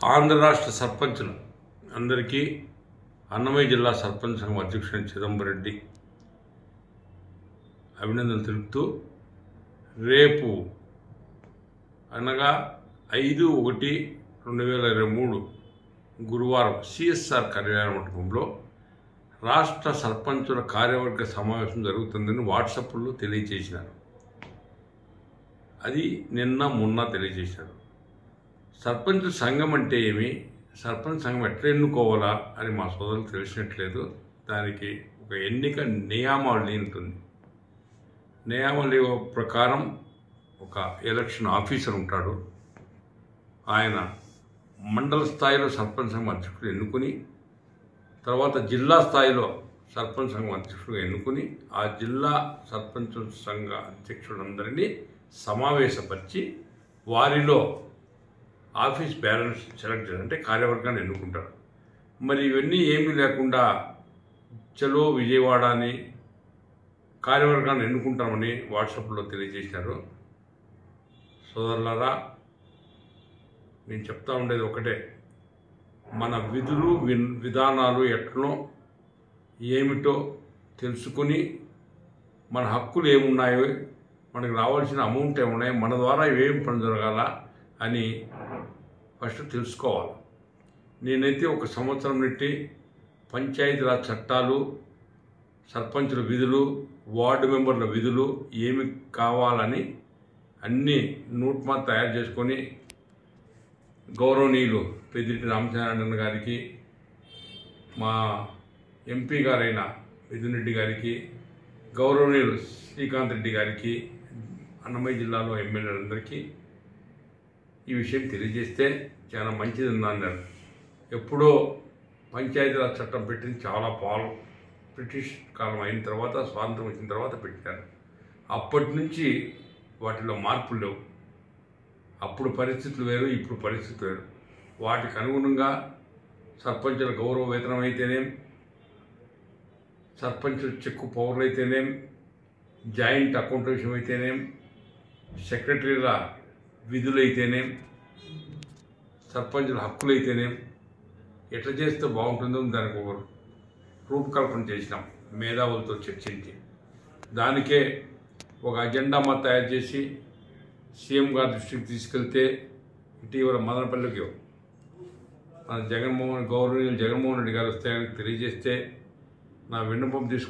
ఆంధ్ర రాష్ట్ర సర్పంచులు అందరికీ అన్నమయ్య జిల్లా సర్పంచ్ సంఘం అధ్యక్షుడు చిదంబరెడ్డి అభినందనలు తెలుపుతూ రేపు అనగా ఐదు ఒకటి రెండు వేల ఇరవై మూడు గురువారం సిఎస్ఆర్ కార్యాలయ మండపంలో రాష్ట్ర సర్పంచుల కార్యవర్గ సమావేశం జరుగుతుందని వాట్సాప్లో తెలియజేసినారు అది నిన్న మొన్న తెలియజేశారు సర్పంచ్ సంఘం అంటే ఏమి సర్పంచ్ సంఘం ఎట్లా ఎన్నుకోవాలా అని మా సోదరులకు తెలిసినట్లేదు దానికి ఒక ఎన్నిక నియామావళి ఉంటుంది నియామావళి ప్రకారం ఒక ఎలక్షన్ ఆఫీసర్ ఉంటాడు ఆయన మండల స్థాయిలో సర్పంచ్ సంఘం అధ్యక్షుడు ఎన్నుకుని తర్వాత జిల్లా స్థాయిలో సర్పంచ్ సంఘం అధ్యక్షుడు ఎన్నుకుని ఆ జిల్లా సర్పంచ్ సంఘ అధ్యక్షులందరినీ సమావేశపరిచి వారిలో ఆఫీస్ బ్యాలెన్స్ సెలెక్ట్ చేయాలి అంటే కార్యవర్గాన్ని ఎన్నుకుంటారు మరి ఇవన్నీ ఏమీ లేకుండా చలో విజయవాడ అని కార్యవర్గాన్ని ఎన్నుకుంటామని వాట్సాప్లో తెలియజేశారు సోదరులారా నేను చెప్తా ఉండేది ఒకటే మన విధులు విన్ విధానాలు ఎట్లనో ఏమిటో తెలుసుకుని మన హక్కులు ఏమున్నాయో మనకు రావాల్సిన అమౌంట్ ఏమున్నాయో మన ద్వారా ఏం పని జరగాల అని ఫస్ట్ తెలుసుకోవాలి నేనైతే ఒక సంవత్సరం నెట్టి పంచాయతీరాజ్ చట్టాలు సర్పంచుల విధులు వార్డు మెంబర్ల విధులు ఏమి కావాలని అన్నీ నోట్మా తయారు చేసుకొని గౌరవనీయులు పెద్దిరెడ్డి రామచంద్రన్ గారికి మా ఎంపీ గారైన మిథున్ రెడ్డి గారికి గౌరవనీయులు శ్రీకాంత్ రెడ్డి గారికి అన్నమయ్య జిల్లాలో ఎమ్మెల్యేలందరికీ ఈ విషయం తెలియజేస్తే చాలా మంచిది అన్నారు ఎప్పుడో పంచాయతీరాజ్ చట్టం పెట్టింది చాలా పాలు బ్రిటిష్ కాలం అయిన తర్వాత స్వాతంత్రం వచ్చిన తర్వాత పెట్టారు అప్పటి నుంచి వాటిలో మార్పులు లేవు అప్పుడు పరిస్థితులు వేరు ఇప్పుడు పరిస్థితులు వేరు వాటికి అనుగుణంగా సర్పంచుల గౌరవ వేతనం అయితేనేం సర్పంచుల చెక్కు పవర్లు అయితేనేం జాయింట్ అకౌంట్ విషయం అయితేనేం సెక్రటరీల విధులైతేనేం సర్పంచుల హక్కులైతేనేం ఎట్లా చేస్తే బాగుంటుందో దానికి ఒక రూపకల్పన చేసినాం మేధావులతో చర్చించి దానికే ఒక అజెండా మా తయారు చేసి సీఎం గారి దృష్టికి తీసుకెళ్తే ఇటీవల మదనపల్లికి మన జగన్మోహన్ గౌరవనీయులు జగన్మోహన్ రెడ్డి గారు వస్తే ఆయనకు తెలియజేస్తే నా విన్నపం తీసుకు